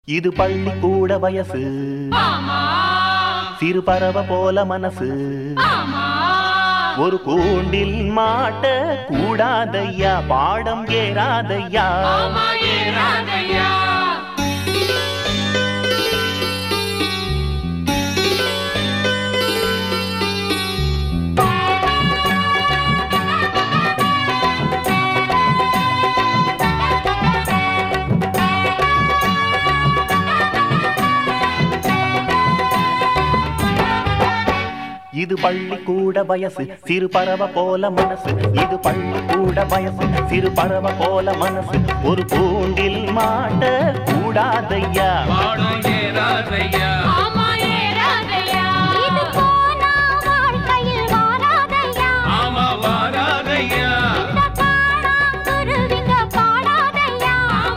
இது பள்ளிக்கூட வயசு சிறு பறவை போல மனசு ஒரு கூண்டில் மாட்ட கூடாதையா பாடம் ஏறாதையா இது பள்ளிக்கூட வயசு சிறு பறவை போல மனசு இது பள்ளிக்கூட வயசு சிறு பறவை போல மனசு ஒரு கூண்டில் மாட்ட கூடாதையா பாடம் ஏறாதையா இது போனா வாழ்க்கையில் வாராதையா ஆமா வாராதையா இந்த காணாங்குருவிங்க பாடாதையா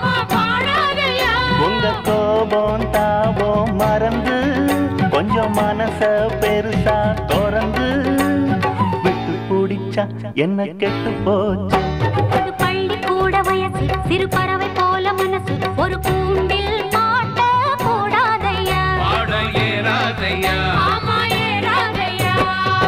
உங்க கோபம் தாபம் மறந்து கொஞ்சம் மனச பெருசா திறந்து விட்டு பிடிச்சா என்ன கெட்டு போச்சு இது பள்ளிக்கூட வயசு சிறு பறவை போல மனசு ஒரு கூண்டில் மாட்ட கூடாதையா பாடம் ஏறாதையா ஆமா ஏறாதையா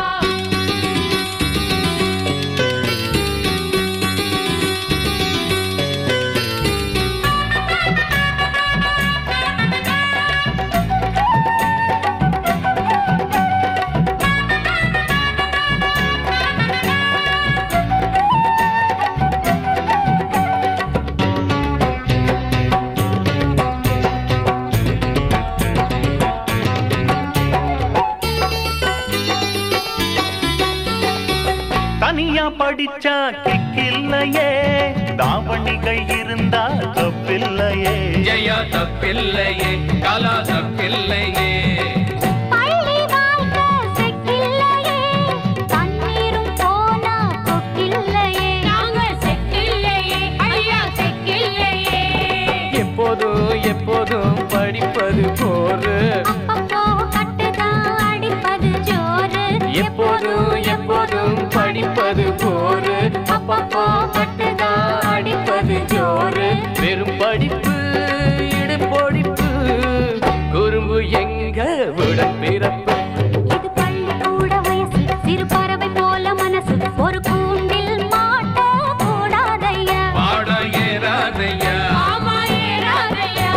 தனியா படிச்சா கிக்கில்லையே தாவணிகள் இருந்தா தப்பில்லையே ஜெயா தப்பில்லையே கலா தப்பில்லையே பள்ளி வாழ்க்கை செக்கில்லையே தண்ணீரும் போனா கொக்கில்லையே நாங்க செக்கில்லையே ஐயா செக்கில்லையே எப்போதும் எப்போதும் படிப்பது போரு அப்பப்போ கட்டுதான் அடிப்பது ஜோறு எப்போதும் எப்போதும் படிப்பது போரு அப்பப்போ கட்டுதான் அடிப்பது ஜோரு வெறும் படிப்பு இடுபொடிப்பு குறும்பு எங்க உடன் பிறப்பு இது பள்ளிக்கூட வயசு சிறு பறவை போல மனசு ஒரு கூண்டில் மாட்ட கூடாதையா பாடம் ஏறாதையா ஆமா ஏறாதையா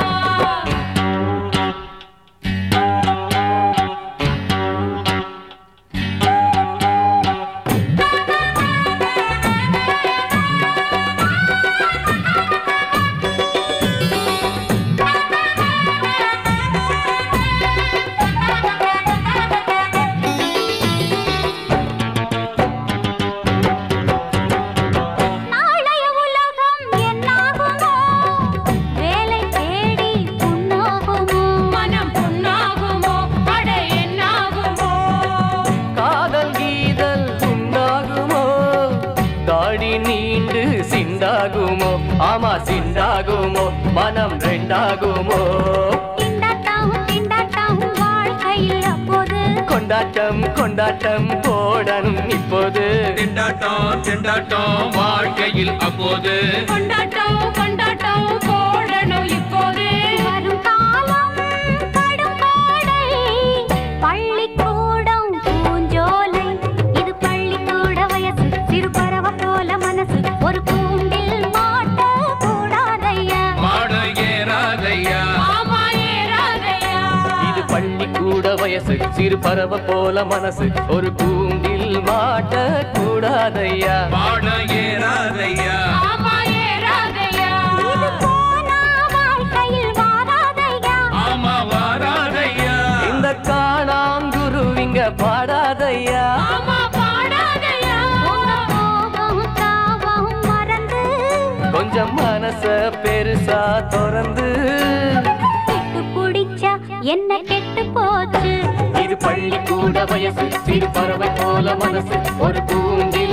நாளைய உலகம் என்னாகுமோ வேலை தேடி புண்ணாகுமோ மனம் புண்ணாகுமோ அட என்னாகுமோ காதல் கீதல் உண்டாகுமோ தாடி நீண்டு சிண்டாகுமோ ஆமா சிண்டாகுமோ மனம் ரெண்டாகுமோ திண்டாட்டம் திண்டாட்டம் வாழ்க்கையில் அப்போது கொண்டாட்டம் கொண்டாட்டம் போடணும் இப்போது திண்டாட்டம் திண்டாட்டம் வாழ்க்கையில் அப்போது கொண்டாட்டம் கொண்டாட்டம் போடணும் இப்போது வரும் காலம் கடும் கோடை பள்ளிக்கூடம் பூஞ்சோலை இது பள்ளிக்கூட வயசு சிறு பறவை போல மனசு ஒரு கூண்டில் மாட்ட கூடாதையா பாடம் ஏறாதையா ஆமா ஏறாதையா இது பள்ளிக்கூட வயசு சிறு பறவை போல மனசு ஒரு கூண்டில் மாட்ட கூடாதையா பாடம் ஏறாதையா ஆமா ஏறாதையா இது போனா வாழ்க்கையில் வாராதையா ஆமா வாராதையா இந்த காணாங்குருவிங்க பாடாதையா ஆமா பாடாதையா உங்க கோபம் தாபம் மறந்து கொஞ்சம் மனச பெருசா திறந்து கெட்டு பிடிச்சா என்ன கெட்டு போச்சு இது பள்ளிக்கூட வயசு சிறு பறவை போல மனசு ஒரு கூண்டில்